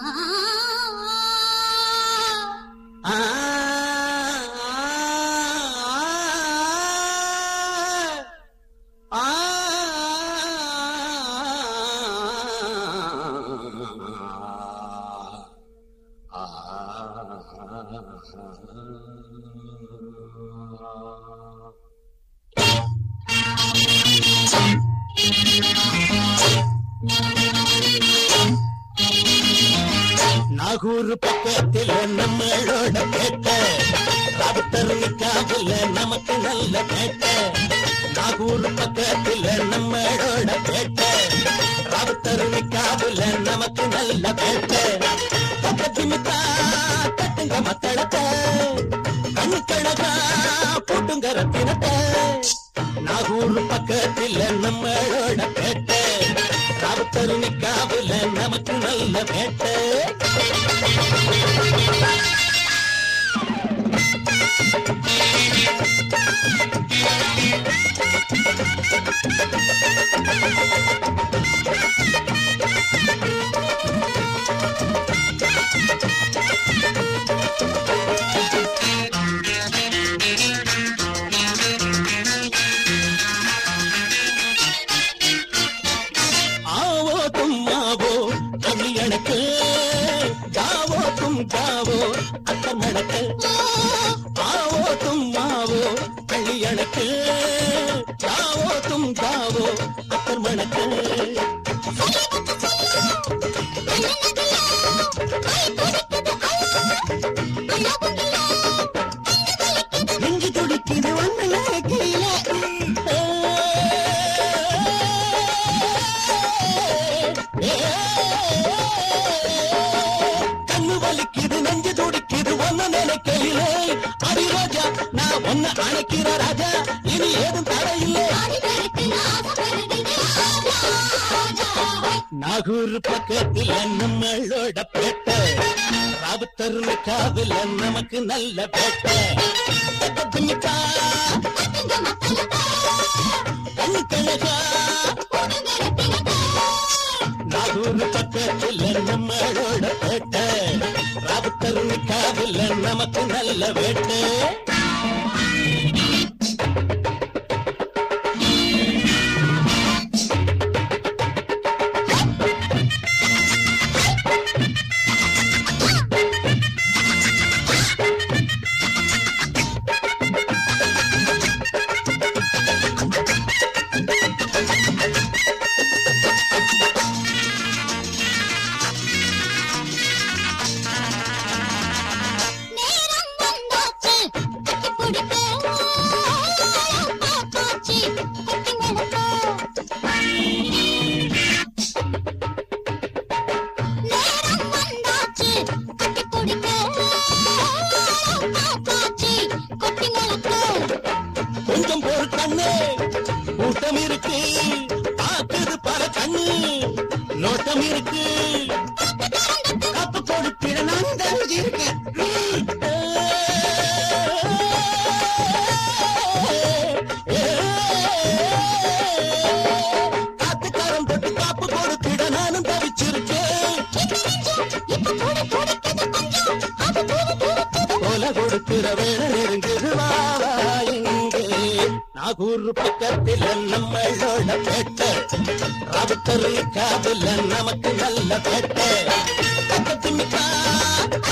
ஆ ஆ நாகூர் பக்கத்தில் நம்மளோட பேட்ட ராபத்தர் நிக்காவில் நமக்கு நல்ல பேட்ட நாகூர் பக்கத்தில் நம்மளோட பேட்ட ராபத்தர் நிக்காவில் நமக்கு நல்ல பேட்ட பக்கத்து மித்தா தட்டுங்க மத்தளத்தை கண்ணு கணக்கா போட்டுங்க ரத்தினத்தை நாகூர் பக்கத்தில் நம்மளோட பேட்ட ராபத்தர் நிக்காவில் நமக்கு நல்ல பேட்ட ஆவோ தும்மாவோ அள்ளி எனக்கு ஜாவோ தும் ஜாவோ அத்தர் மணக்கு ஆவோ தும்மாவோ அள்ளி எனக்கு ஜாவோ தும் ஜாவோ அத்தர் மணக்கு நெஞ்சு துடிக்குது ஒண்ணு நடக்கையில கண்ணு வலிக்குது நெஞ்சு துடிக்குது ஒண்ணு நினைக்கையிலே அடி ரோஜா நான் ஒன்னு அணைக்கிற ராஜா இனி ஏதும் தடையில்லை நாகூர் பக்கத்தில் நம்மளோட பேட்டை ராபத்தர் காவில் நமக்கு நல்ல பேட்டை தக்கத்துமிக்கா, கண்ணு கணக்கா நாகூர் பக்கத்தில் நம்மளோட பேட்டை ராபத்தர் காவில் நமக்கு நல்ல வேட்டை நேரம் வந்தாச்சு கட்டி பிடிக்க பார்த்தாச்சு கட்டி நடக்க நேரம் வந்தாச்சு கட்டி பிடிக்க பார்த்தாச்சு கட்டி நடக்க கொஞ்சம் பொறு கண்ணு கூட்டம் இருக்கு பாக்குது பல கண்ணு நோட்டம் இருக்கு காப்பு கொடுத்திட நான் தகுதி இருக்கேன் காத்துக்காரன் தொட்டு காப்பு கொடுத்திட நானும் தவிச்சிருக்கேன் இப்ப கூட துடிக்குது கொஞ்சம் அது தூது துடிக்குது கொலை கொடுக்கிற வேலை நெருங்குது வா, வா இங்கே. நாகூர் பக்கத்தில் நம்மளோட பேட்டை ராபத்தர் காவில் நமக்கு நல்ல பேட்டை பக்கத்து மிக்கா